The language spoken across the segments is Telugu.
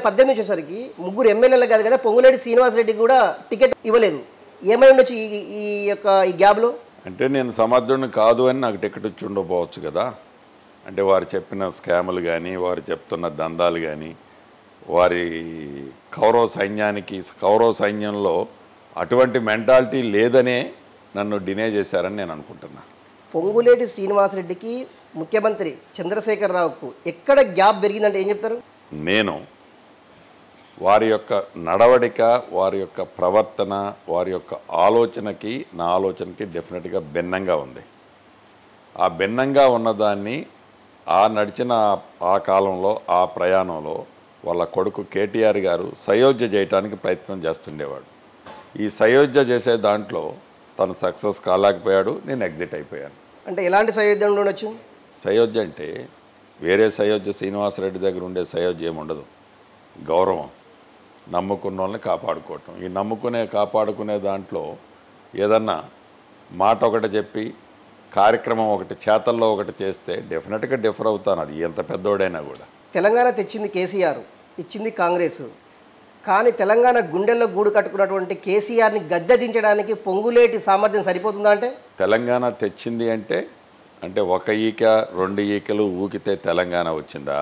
పద్దెనిమిది వచ్చేసరికి ముగ్గురు ఎమ్మెల్యేలు కాదు కదా పొంగులేటి శ్రీనివాసరెడ్డికి కూడా టికెట్ ఇవ్వలేదు ఏమై ఉండొచ్చు ఈ ఈ యొక్క ఈ గ్యాప్లో అంటే నేను సమర్థుడిని కాదు అని నాకు టికెట్ ఇచ్చి ఉండకపోవచ్చు కదా అంటే వారు చెప్పిన స్కాములు కానీ వారు చెప్తున్న దందాలు కానీ వారి కౌరవ సైన్యానికి కౌరవ సైన్యంలో అటువంటి మెంటాలిటీ లేదనే నన్ను డినే చేశారని నేను అనుకుంటున్నా పొంగులేటి శ్రీనివాసరెడ్డికి ముఖ్యమంత్రి చంద్రశేఖరరావుకు ఎక్కడ గ్యాప్ పెరిగిందంటే ఏం చెప్తారు నేను వారి యొక్క నడవడిక వారి యొక్క ప్రవర్తన వారి యొక్క ఆలోచనకి నా ఆలోచనకి డెఫినెట్గా భిన్నంగా ఉంది ఆ భిన్నంగా ఉన్నదాన్ని ఆ నడిచిన ఆ- ఆ కాలంలో ఆ ప్రయాణంలో వాళ్ళ కొడుకు కేటీఆర్ గారు సయోధ్య చేయటానికి ప్రయత్నం చేస్తుండేవాడు ఈ సయోధ్య చేసే దాంట్లో తను సక్సెస్ కాలేకపోయాడు నేను ఎగ్జిట్ అయిపోయాను అంటే ఎలాంటి సయోధ్యం ఉండొచ్చు సయోధ్య అంటే వేరే సయోధ్య శ్రీనివాసరెడ్డి దగ్గర ఉండే సయోధ్య ఏమి ఉండదు గౌరవం నమ్ముకున్న వాళ్ళని కాపాడుకోవటం ఈ నమ్ముకునే కాపాడుకునే దాంట్లో ఏదన్నా మాట ఒకటి చెప్పి కార్యక్రమం ఒకటి చేతల్లో ఒకటి చేస్తే డెఫినెట్గా డిఫర్ అవుతాను అది ఎంత పెద్దోడైనా కూడా తెలంగాణ తెచ్చింది కేసీఆర్ ఇచ్చింది కాంగ్రెస్ కానీ తెలంగాణ గుండెల్లో గూడు కట్టుకున్నటువంటి కేసీఆర్ని గద్దె దించడానికి పొంగులేటి సామర్థ్యం సరిపోతుందా అంటే తెలంగాణ తెచ్చింది అంటే అంటే ఒక ఈక రెండు ఈకలు ఊకితే తెలంగాణ వచ్చిందా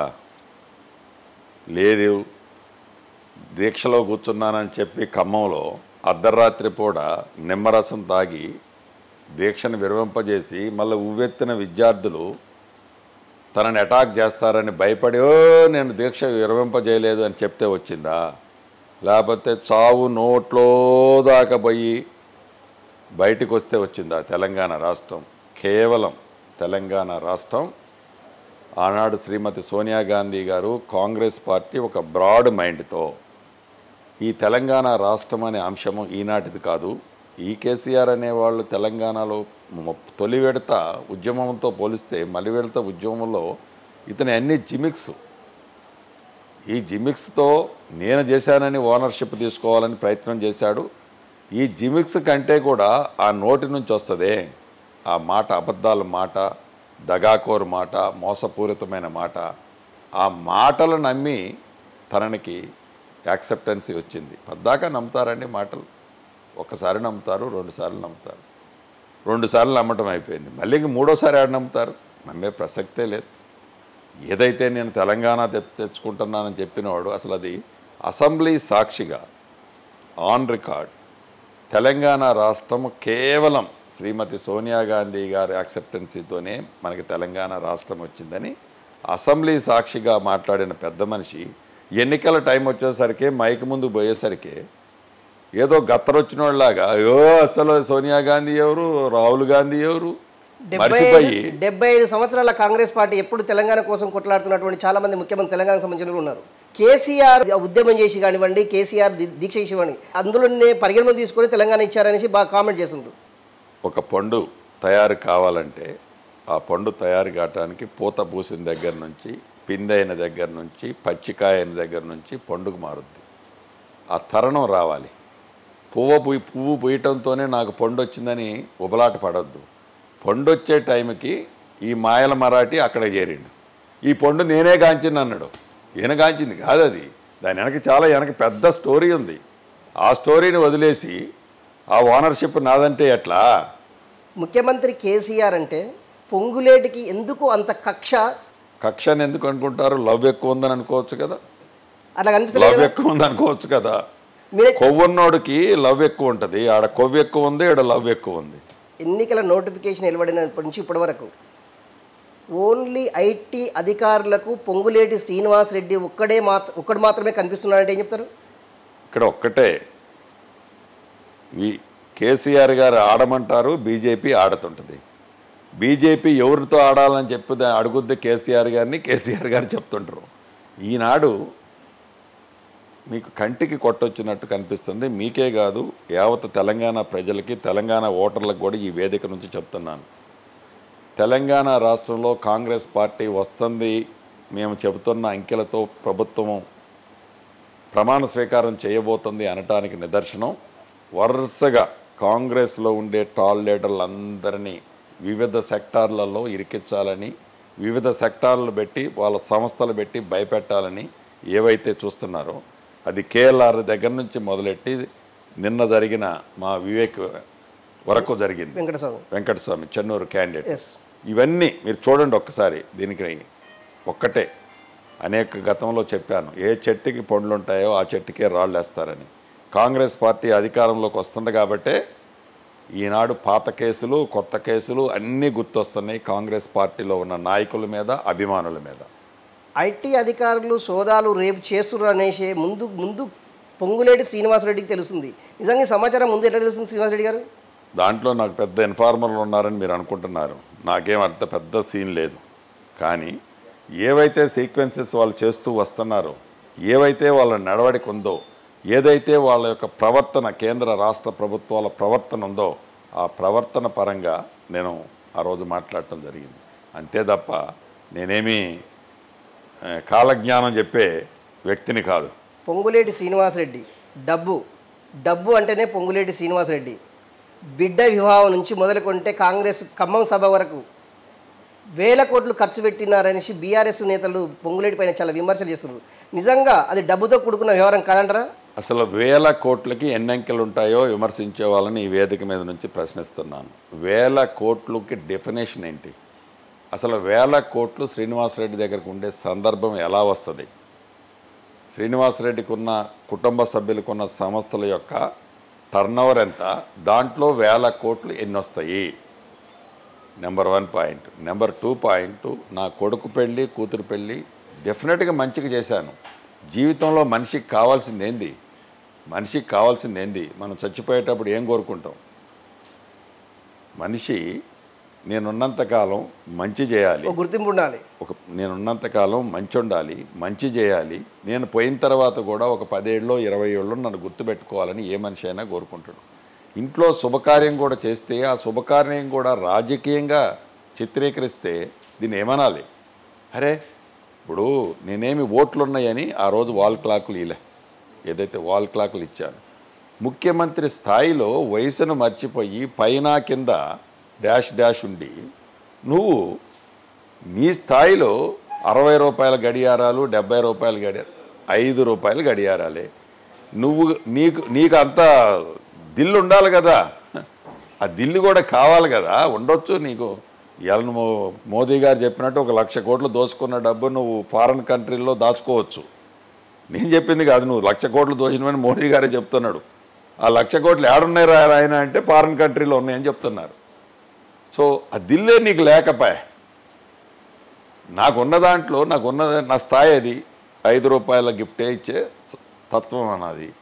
లేదు దీక్షలో కూర్చున్నానని చెప్పి ఖమ్మంలో అర్ధరాత్రి పూట నిమ్మరసం తాగి దీక్షను విరవింపజేసి మళ్ళీ ఉవ్వెత్తిన విద్యార్థులు తనని అటాక్ చేస్తారని భయపడి "ఓ, నేను దీక్ష విరవింపజేయలేదు అని చెప్తే వచ్చిందా లేకపోతే చావు నోట్లో దాకా పోయి బయటకు వస్తే వచ్చిందా తెలంగాణ రాష్ట్రం కేవలం తెలంగాణ రాష్ట్రం ఆనాడు శ్రీమతి సోనియా గాంధీ గారు కాంగ్రెస్ పార్టీ ఒక బ్రాడ్ మైండ్తో ఈ తెలంగాణ రాష్ట్రం అనే అంశము ఈనాటిది కాదు ఈ కేసీఆర్ అనేవాళ్ళు తెలంగాణలో మొ- తొలి విడత ఉద్యమంతో పోలిస్తే మలి విడత ఉద్యమంలో ఇతని అన్ని జిమిక్స్ ఈ జిమిక్స్తో నేను చేశానని ఓనర్షిప్ తీసుకోవాలని ప్రయత్నం చేశాడు ఈ జిమిక్స్ కంటే కూడా ఆ నోటి నుంచి వస్తుందే ఆ మాట అబద్ధాల మాట దగాకోరు మాట మోసపూరితమైన మాట ఆ మాటలు నమ్మి తననికి యాక్సెప్టెన్సీ వచ్చింది పద్దాకా నమ్ముతారండి మాటలు ఒకసారి నమ్ముతారు రెండుసార్లు నమ్ముతారు రెండుసార్లు నమ్మటం అయిపోయింది మళ్ళీ ఇంక మూడోసారి ఆడ నమ్ముతారు నమ్మే ప్రసక్తే లేదు ఏదైతే నేను తెలంగాణ తె- తెచ్చుకుంటున్నానని చెప్పినవాడు అసలు అది అసెంబ్లీ సాక్షిగా ఆన్ రికార్డ్ తెలంగాణ రాష్ట్రం కేవలం శ్రీమతి సోనియా గాంధీ గారి యాక్సెప్టెన్సీతోనే మనకి తెలంగాణ రాష్ట్రం వచ్చిందని అసెంబ్లీ సాక్షిగా మాట్లాడిన పెద్ద మనిషి ఎన్నికల టైం వచ్చేసరికి మైక్ ముందు పోయేసరికి ఏదో గత్తరొచ్చిన వాళ్ళలాగా అయ్యో అసలు సోనియా గాంధీ ఎవరు రాహుల్ గాంధీ ఎవరు డెబ్బై మర్చిపోయి ఐదు డెబ్బై ఐదు సంవత్సరాల కాంగ్రెస్ పార్టీ ఎప్పుడు తెలంగాణ కోసం కొట్లాడుతున్నటువంటి చాలా మంది ముఖ్యమంత్రి తెలంగాణకు సంబంధించిన వాళ్ళు ఉన్నారు కేసీఆర్ ఉద్యమం చేసి కానివ్వండి కేసీఆర్ ది- దీక్ష చేసి కానివ్వండి అందులోనే పరిగణన తీసుకొని తెలంగాణ ఇచ్చారనేసి బాగా కామెంట్ చేస్తుండ్రు ఒక పండు తయారు కావాలంటే ఆ పండు తయారు కావటానికి పూత పూసిన దగ్గర నుంచి పిందైన దగ్గర నుంచి పచ్చికాయ అయిన దగ్గర నుంచి పండుగ మారుద్ది ఆ తరుణం రావాలి పువ్వు పుయ్యి పువ్వు పూయటంతోనే నాకు పండు వచ్చిందని ఉబలాట పడొద్దు పండు వచ్చే టైంకి ఈ మాయల మరాఠీ అక్కడ చేరిండు ఈ పండు నేనే కాంచింది అన్నాడు ఈయన కాంచింది కాదు అది దాని వెనక చాలా వెనక పెద్ద స్టోరీ ఉంది ఆ స్టోరీని వదిలేసి ఆ ఓనర్షిప్ నాదంటే ఎట్లా ముఖ్యమంత్రి కేసీఆర్ అంటే పొంగులేటికి ఎందుకు అంత కక్ష కక్షని ఎందుకు అనుకుంటారు లవ్ ఎక్కువ ఉందని అనుకోవచ్చు కదా అట్లా కనిపిస్తలేదు లవ్ కదా? ఎక్కువ ఉంది అనుకోవచ్చు కదా మీరే కొవ్వున్నోడికి లవ్ ఎక్కువ ఉంటుంది ఆడ కొవ్వు ఎక్కువ ఉంది ఆడ లవ్ ఎక్కువ ఉంది ఎన్నికల నోటిఫికేషన్ వెలువడినప్పటి నుంచి ఇప్పటి వరకు ఓన్లీ ఐటీ అధికారులకు పొంగులేటి శ్రీనివాస్ రెడ్డి ఒక్కడే మాత్ర ఒక్కడు మాత్రమే కనిపిస్తున్నాడంటే ఏం చెప్తారు ఇక్కడ ఒక్కటే వి కేసీఆర్ గారు ఆడమంటారు బీజేపీ ఆడుతుంటుంది బీజేపీ ఎవరితో ఆడాలని చెప్పి దా- అడుగుద్ది కేసీఆర్ గారిని కేసీఆర్ గారు చెప్తుంటారు ఈనాడు మీకు కంటికి కొట్టొచ్చినట్టు కనిపిస్తుంది మీకే కాదు యావత్ తెలంగాణ ప్రజలకి తెలంగాణ ఓటర్లకు కూడా ఈ వేదిక నుంచి చెప్తున్నాను తెలంగాణ రాష్ట్రంలో కాంగ్రెస్ పార్టీ వస్తుంది మేము చెబుతున్న అంకెలతో ప్రభుత్వం ప్రమాణ స్వీకారం చేయబోతుంది అనటానికి నిదర్శనం వరుసగా కాంగ్రెస్లో ఉండే టాల్ లీడర్లందరినీ వివిధ సెక్టార్లలో ఇరికించాలని వివిధ సెక్టార్లు పెట్టి వాళ్ళ సంస్థలు పెట్టి భయపెట్టాలని ఏవైతే చూస్తున్నారో అది కేఎల్ఆర్ దగ్గర నుంచి మొదలెట్టి నిన్న జరిగిన మా వివేక్ వరకు జరిగింది వెంకటస్వామి వెంకటస్వామి చెన్నూరు క్యాండిడేట్ ఎస్ ఇవన్నీ మీరు చూడండి ఒక్కసారి దీనికి ఒక్కటే అనేక గతంలో చెప్పాను ఏ చెట్టుకి పండ్లు ఉంటాయో ఆ చెట్టుకే రాళ్ళు వేస్తారని కాంగ్రెస్ పార్టీ అధికారంలోకి వస్తుంది కాబట్టే ఈనాడు పాత కేసులు కొత్త కేసులు అన్నీ గుర్తొస్తున్నాయి కాంగ్రెస్ పార్టీలో ఉన్న నాయకుల మీద అభిమానుల మీద ఐటీ అధికారులు సోదాలు రేపు చేస్తున్నారు అనేసి ముందు ముందు పొంగులేటి శ్రీనివాసరెడ్డికి తెలుస్తుంది నిజంగా ఈ సమాచారం ముందు ఎట్లా తెలుస్తుంది శ్రీనివాసరెడ్డి గారు దాంట్లో నాకు పెద్ద ఇన్ఫార్మర్లు ఉన్నారని మీరు అనుకుంటున్నారు నాకేం అంత పెద్ద సీన్ లేదు కానీ ఏవైతే సీక్వెన్సెస్ వాళ్ళు చేస్తూ వస్తున్నారో ఏవైతే వాళ్ళ నడవడిక ఉందో ఏదైతే వాళ్ళ యొక్క ప్రవర్తన కేంద్ర రాష్ట్ర ప్రభుత్వాల ప్రవర్తన ఉందో ఆ ప్రవర్తన పరంగా నేను ఆ రోజు మాట్లాడటం జరిగింది అంతే తప్ప నేనేమీ ఆ, కాలజ్ఞానం చెప్పే వ్యక్తిని కాదు పొంగులేటి శ్రీనివాసరెడ్డి డబ్బు డబ్బు అంటేనే పొంగులేటి శ్రీనివాసరెడ్డి బిడ్డ వివాహం నుంచి మొదలుకొంటే కాంగ్రెస్ ఖమ్మం సభ వరకు వేల కోట్లు ఖర్చు పెట్టినారనేసి బీఆర్ఎస్ నేతలు పొంగులేటి పైన చాలా విమర్శలు చేస్తున్నారు నిజంగా అది డబ్బుతో కూడుకున్న వ్యవహారం కాదంటారా అసలు వేల కోట్లకి ఎన్ని అంకెలు ఉంటాయో విమర్శించే వాళ్ళని ఈ వేదిక మీద నుంచి ప్రశ్నిస్తున్నాను వేల కోట్లకి డెఫినేషన్ ఏంటి అసలు వేల కోట్లు శ్రీనివాసరెడ్డి దగ్గరకు ఉండే సందర్భం ఎలా వస్తుంది శ్రీనివాసరెడ్డికి ఉన్న కుటుంబ సభ్యులకు ఉన్న సంస్థల యొక్క టర్నోవర్ ఎంత దాంట్లో వేల కోట్లు ఎన్ని వస్తాయి number one point number two point నా కొడుకు పెళ్ళి కూతురు పెళ్ళి డెఫినెట్గా మంచిగా చేశాను జీవితంలో మనిషికి కావాల్సింది ఏంది మనిషికి కావాల్సింది ఏంది మనం చచ్చిపోయేటప్పుడు ఏం కోరుకుంటాం మనిషి నేనున్నంతకాలం మంచి చేయాలి ఒక గుర్తింపు ఉండాలి ఒక నేనున్నంతకాలం మంచి ఉండాలి మంచి చేయాలి నేను పోయిన తర్వాత కూడా ఒక పదేళ్ళు ఇరవై ఏళ్ళు నన్ను గుర్తుపెట్టుకోవాలని ఏ మనిషి అయినా కోరుకుంటాడు ఇంట్లో శుభకార్యం కూడా చేస్తే ఆ శుభకార్యం కూడా రాజకీయంగా చిత్రీకరిస్తే దీన్ని ఏమనాలి అరే ఇప్పుడు నేనేమి ఓట్లు ఉన్నాయని ఆ రోజు వాల్ క్లాకులు ఇలా ఏదైతే వాల్ క్లాకులు ఇచ్చాను ముఖ్యమంత్రి స్థాయిలో వయసును మర్చిపోయి పైన కింద డాష్ డాష్ ఉండి నువ్వు నీ స్థాయిలో అరవై రూపాయల గడియారాలు డెబ్బై రూపాయల గడియార ఐదు రూపాయల గడియారాలే నువ్వు నీకు నీకు అంత దిల్లు ఉండాలి కదా ఆ దిల్లు కూడా కావాలి కదా ఉండొచ్చు నీకు ఇవాళ నువ్వు మోదీ గారు చెప్పినట్టు ఒక లక్ష కోట్లు దోచుకున్న డబ్బు నువ్వు ఫారెన్ కంట్రీల్లో దాచుకోవచ్చు నేను చెప్పింది కాదు నువ్వు లక్ష కోట్లు దోచినవని మోడీ గారే చెప్తున్నాడు ఆ లక్ష కోట్లు ఏడున్నాయి రా ఆయన అంటే ఫారెన్ కంట్రీలో ఉన్నాయని చెప్తున్నారు సో ఆ దిల్లే నీకు లేకపోయా నాకున్న దాంట్లో నాకున్న నా స్థాయి అది ఐదు రూపాయల గిఫ్టే ఇచ్చే స- తత్వం అన్నది